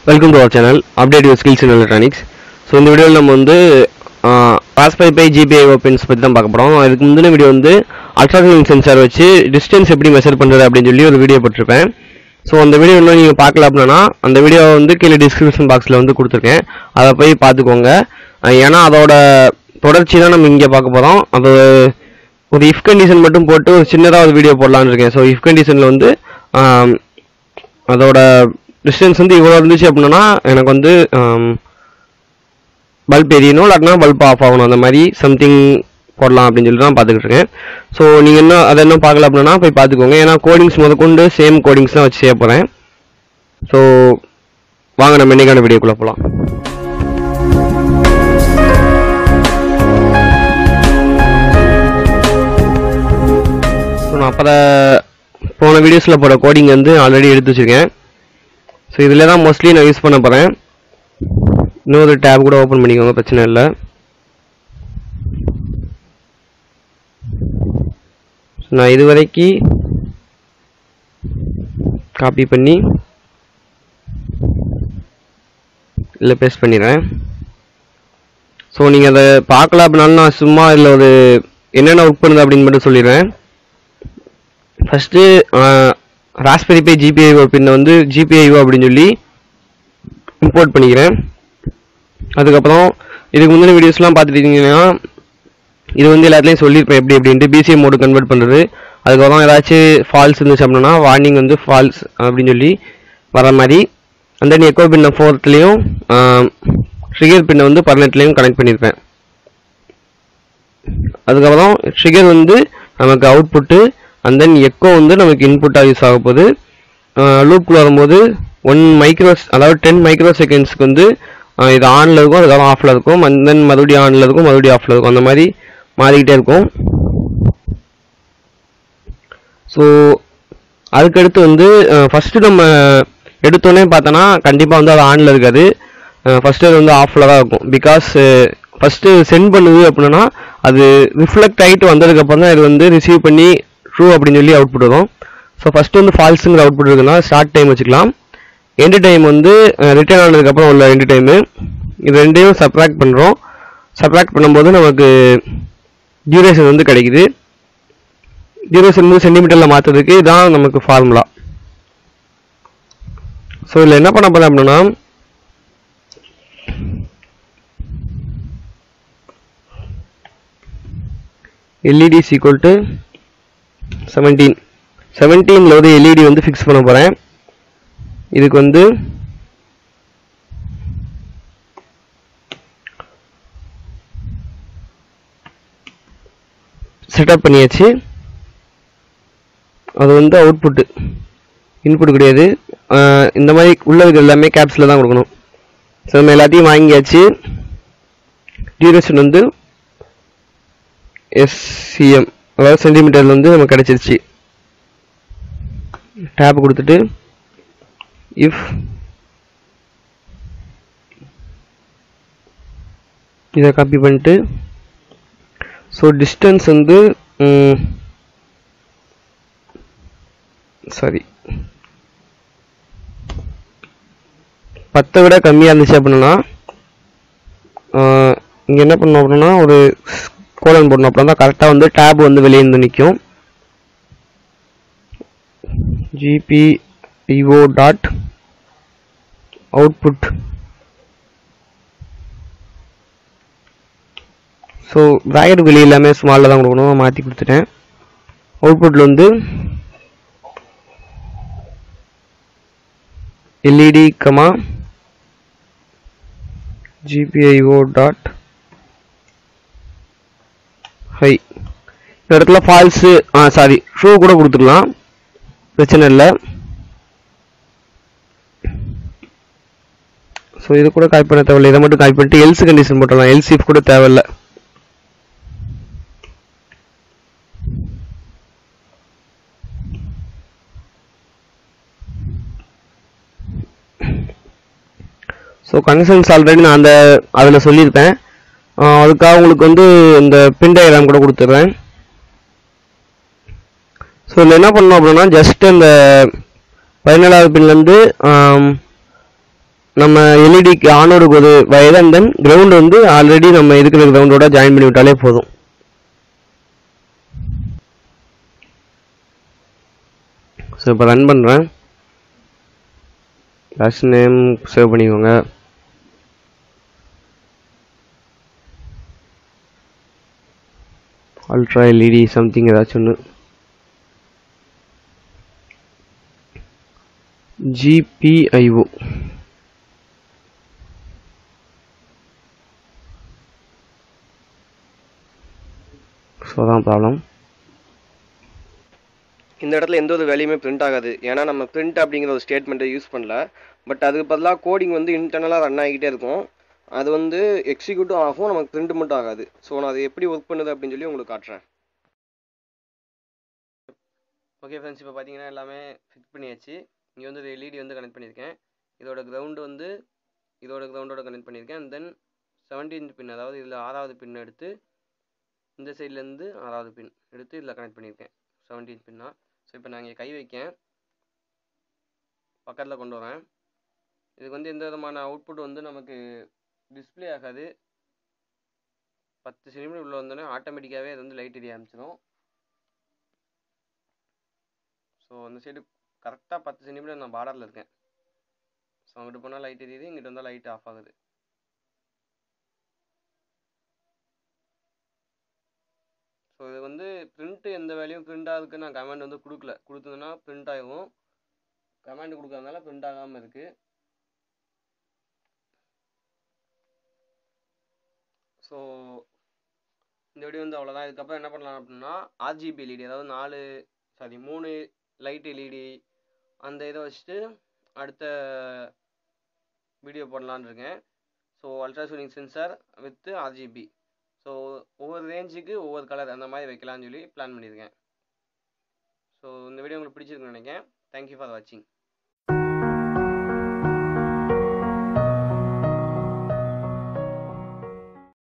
welcome to our channel update your skills in electronics so இந்த வீடியோவில் நம்ம வந்து பாஸ்பை பை ஜிபிஐ ஓப்பன்ஸ் பற்றி தான் பார்க்க போகிறோம் அதுக்கு முந்தின வீடியோ வந்து அல்ட்ராசோனிக் சென்சார் வச்சு டிஸ்டன்ஸ் எப்படி மெஷர் பண்ணுறது அப்படின்னு சொல்லி ஒரு வீடியோ போட்டிருப்பேன் ஸோ அந்த வீடியோ இன்னும் நீங்கள் பார்க்கல அப்படின்னா அந்த வீடியோ வந்து கீழே டிஸ்கிரிப்ஷன் பாக்ஸில் வந்து கொடுத்துருக்கேன் அதை போய் பார்த்துக்கோங்க அஹ் ஏன்னா அதோட தொடர்ச்சி தான் நம்ம இங்கே பார்க்க போகிறோம் அது ஒரு இஃப் கண்டிஷன் மட்டும் போட்டு ஒரு சின்னதாக ஒரு வீடியோ போடலான்னு இருக்கேன் ஸோ இஃப் கண்டிஷனில் வந்து ஆம், அதோட டிஸ்டன்ஸ் வந்து இவ்வளோ இருந்துச்சு அப்படின்னா எனக்கு வந்து பல்ப் எரியணும் இல்லாட்டினா பல்ப் ஆஃப் ஆகணும் அந்த மாதிரி சம்திங் போடலாம் அப்படின்னு சொல்லி தான் பார்த்துக்கிட்டு இருக்கேன் ஸோ நீங்கள் இன்னும் அதை இன்னும் பார்க்கல அப்படின்னா போய் பார்த்துக்கோங்க ஏன்னா கோடிங்ஸ் முதற்கொண்டு சேம் கோடிங்ஸ் தான் வச்சு செய்ய போகிறேன் ஸோ வாங்க நம்ம இன்னைக்கான வீடியோக்குள்ளே போகலாம் ஸோ நான் அப்போ போன வீடியோஸில் போட கோடிங் வந்து ஆல்ரெடி எடுத்து வச்சுருக்கேன் ஸோ இதில் தான் மோஸ்ட்லி நான் யூஸ் பண்ண போகிறேன் இன்னொரு டேப் கூட ஓப்பன் பண்ணிக்கோங்க பிரச்சனை இல்லை So, நான் இது வரைக்கும் காப்பி பண்ணி இல்லை பேஸ்ட் பண்ணிடுறேன் ஸோ நீங்கள் அதை பார்க்கல அப்படின்னாலும் நான் சும்மா இதில் ஒரு என்னென்ன ஒர்க் பண்ணுது அப்படின்னு மட்டும் சொல்லிடுறேன் ஃபஸ்ட்டு ராஸ்பெரி பை ஜிபிஐஓ பின்னை வந்து ஜிபிஐஓ அப்படின்னு சொல்லி இம்போர்ட் பண்ணிக்கிறேன் அதுக்கப்புறம் இதுக்கு முந்தின வீடியோஸ்லாம் பார்த்துட்டீங்கன்னா இது வந்து எல்லாத்துலேயும் சொல்லியிருப்பேன் எப்படி எப்படின்ட்டு பிசிஎம் மோடு கன்வெர்ட் பண்ணுறது அதுக்கப்புறம் ஏதாச்சும் ஃபால்ஸ் இருந்துச்சு அப்படின்னா வார்னிங் வந்து ஃபால்ஸ் அப்படின்னு சொல்லி வர மாதிரி அந்த தென் எக்கோ பின்னை ஃபோர்த்லேயும் ட்ரிகர் பின்னை வந்து பதினெட்டுலேயும் கனெக்ட் பண்ணியிருப்பேன் அதுக்கப்புறம் ட்ரிகர் வந்து நமக்கு அவுட்புட்டு அண்ட் தென் எக்கோ வந்து நமக்கு இன்புட்டாக யூஸ் ஆக போகுது லூப்குள்ள வரும்போது ஒன் மைக்ரோ அதாவது டென் மைக்ரோ செகண்ட்ஸ்க்கு வந்து ஆஹ் இது ஆனில் இருக்கும் அதுக்கப்புறம் ஆஃபில் இருக்கும் அண்ட் தென் மறுபடியும் ஆனில் இருக்கும் மறுபடியும் ஆஃபில் இருக்கும் அந்த மாதிரி மாறிக்கிட்டே இருக்கும் ஸோ அதுக்கடுத்து வந்து ஃபஸ்ட்டு நம்ம எடுத்தோடனே பார்த்தோன்னா கண்டிப்பாக வந்து அது ஆனில் இருக்காது ஃபஸ்ட்டு அது வந்து ஆஃபில் தான் இருக்கும் பிகாஸ் ஃபஸ்ட்டு சென்ட் பண்ணுது அப்படின்னா அது ரிஃப்ளெக்ட் ஆகிட்டு வந்ததுக்கப்புறம் தான் இது வந்து ரிசீவ் பண்ணி ட்ரூ அப்படின்னு சொல்லி அவுட்புட் வரும் ஸோ ஃபஸ்ட்டு வந்து ஃபால்ஸுங்கிற அவுட்புட் இருக்குன்னா ஸ்டார்ட் டைம் வச்சுக்கலாம் எண்டு டைம் வந்து ரிட்டர்ன் ஆனதுக்கப்புறம் உள்ள எண்டு டைமு இது ரெண்டையும் சப்ராக்ட் பண்ணுறோம் சப்ராக்ட் பண்ணும்போது நமக்கு டியூரேஷன் வந்து கிடைக்குது டியூரேஷன் வந்து சென்டிமீட்டரில் மாற்றுறதுக்கு இதான் நமக்கு ஃபார்முலா ஸோ இதில் என்ன பண்ண போகிறேன் அப்படின்னா எல்இடி ஈக்குவல் டு செவன்டீன் செவன்டீனில் வந்து எல்இடி வந்து ஃபிக்ஸ் பண்ண போகிறேன் இதுக்கு வந்து செட்டப் பண்ணியாச்சு அது வந்து அவுட்புட்டு இன்புட் கிடையாது ஆஹ் இந்த மாதிரி உள்ளதுக்கு எல்லாமே கேப்ஸில் தான் கொடுக்கணும் ஸோ நம்ம எல்லாத்தையும் வாங்கியாச்சு டியூரேஷன் வந்து எஸ்சிஎம் அதாவது சென்டிமீட்டரில் வந்து நமக்கு கிடச்சிருச்சு டேப் கொடுத்துட்டு இஃப் இதை காப்பி பண்ணிட்டு ஸோ டிஸ்டன்ஸ் வந்து சாரி பத்தை விட கம்மியாக இருந்துச்சு அப்படின்னா இங்கே என்ன பண்ணோம் அப்படின்னா ஒரு கோலன் போடணும் அப்படின்னா தான் கரெக்டாக வந்து டேப் வந்து வெளியே இருந்து நிற்கும் GPIO dot output so bracket வெளியே எல்லாமே ஸ்மாலில் தான் கொடுக்கணும் மாற்றி கொடுத்துட்டேன் அவுட்புட்டில் வந்து LED comma GPIO dot high இந்த இடத்துல ஃபால்ஸு ஆ சாரி ஷூ கூட கொடுத்துக்கலாம் பிரச்சனை இல்லை ஸோ இது கூட காப்பி பண்ண தேவையில்லை இதை மட்டும் காப்பி பண்ணிட்டு எல்ஸ் கண்டிஷன் போட்டுடலாம் எல்சிஃப் கூட தேவையில்லை ஸோ கனெக்ஷன்ஸ் ஆல்ரெடி நான் அந்த அதில் சொல்லியிருப்பேன் ஆஹ் அதுக்காக உங்களுக்கு வந்து இந்த பின் டயக்ராம் கூட கொடுத்துட்றேன் ஸோ இதில் என்ன பண்ணணும் அப்படின்னா ஜஸ்ட் இந்த பதினேழாவது பின்லேருந்து நம்ம எல்இடிக்கு ஆனோருக்கு ஒரு வயர் அண்ட் தென் கிரவுண்ட் வந்து ஆல்ரெடி நம்ம இருக்கிற கிரவுண்டோட ஜாயின் பண்ணி விட்டாலே போதும் ஸோ இப்போ ரன் பண்ணுறேன் லாஸ்ட் நேம் சேவ் பண்ணிக்கோங்க அல்ட்ரா எல்இடி சம்திங் ஏதாச்சும் ஒன்று ஜிபிஐஓ ஸோ தான் ப்ராப்ளம் இந்த இடத்துல எந்த ஒரு வேலையுமே பிரிண்ட் ஆகாது ஏன்னா நம்ம பிரிண்ட் அப்படிங்கிற ஒரு ஸ்டேட்மெண்ட்டை யூஸ் பண்ணல பட் அதுக்கு பதிலாக கோடிங் வந்து இன்டர்னலாக ரன் ஆகிக்கிட்டே இருக்கும் அது வந்து எக்ஸிக்யூட்டும் ஆகும் நமக்கு பிரிண்ட் மட்டும் ஆகாது ஸோ நான் அது எப்படி ஒர்க் பண்ணுது அப்படின்னு சொல்லி உங்களுக்கு காட்டுறேன் ஓகே ஃப்ரெண்ட்ஸ் இப்போ பார்த்தீங்கன்னா எல்லாமே ஃபிட் பண்ணியாச்சு இங்கே வந்து ஒரு எல்இடி வந்து கனெக்ட் பண்ணியிருக்கேன் இதோட கிரவுண்டு வந்து இதோட கிரவுண்டோட கனெக்ட் பண்ணியிருக்கேன் அண்ட் தென் செவன்டீன்த் பின் அதாவது இதில் ஆறாவது பின் எடுத்து இந்த சைட்லேருந்து ஆறாவது பின் எடுத்து இதில் கனெக்ட் பண்ணியிருக்கேன் செவன்டீன் பின்னா ஸோ இப்போ நான் இங்கே கை வைக்கேன் பக்கத்தில் கொண்டு வரேன் இதுக்கு வந்து எந்த விதமான அவுட்புட் வந்து நமக்கு டிஸ்ப்ளே ஆகாது பத்து சென்டிமீட்டர் உள்ள வந்தோடனே ஆட்டோமேட்டிக்காகவே அது வந்து லைட் எரிய ஆரம்பிச்சிடும் ஸோ அந்த சைடு கரெக்டாக பத்து சென்டிமீட்டர் நான் பார்டரில் இருக்கேன் ஸோ அங்கிட்டு போனால் லைட் எரியுது இங்கிட்டு வந்தால் லைட் ஆஃப் ஆகுது ஸோ இது வந்து பிரிண்ட்டு எந்த வேலையும் பிரிண்ட் ஆகுதுக்கு நான் கமெண்ட் வந்து கொடுக்கல கொடுத்ததுன்னா பிரிண்ட் ஆகும் கமெண்ட் கொடுக்கறதுனால பிரிண்ட் ஆகாமல் இருக்குது ஸோ இந்த வீடியோ வந்து அவ்வளோதான் இதுக்கப்புறம் என்ன பண்ணலாம் அப்படின்னா ஆர்ஜிபி எல்இடி அதாவது நாலு சாரி மூணு லைட் எல்இடி அந்த இதை வச்சுட்டு அடுத்த வீடியோ போடலான்னு இருக்கேன் so ultrasonic sensor with RGB so ஒவ்வொரு ரேஞ்சுக்கு ஒவ்வொரு கலர் அந்த மாதிரி வைக்கலாம்னு சொல்லி பிளான் பண்ணியிருக்கேன் ஸோ இந்த வீடியோ உங்களுக்கு பிடிச்சிருக்குன்னு நினைக்கிறேன் தேங்க்யூ ஃபார் வாட்சிங்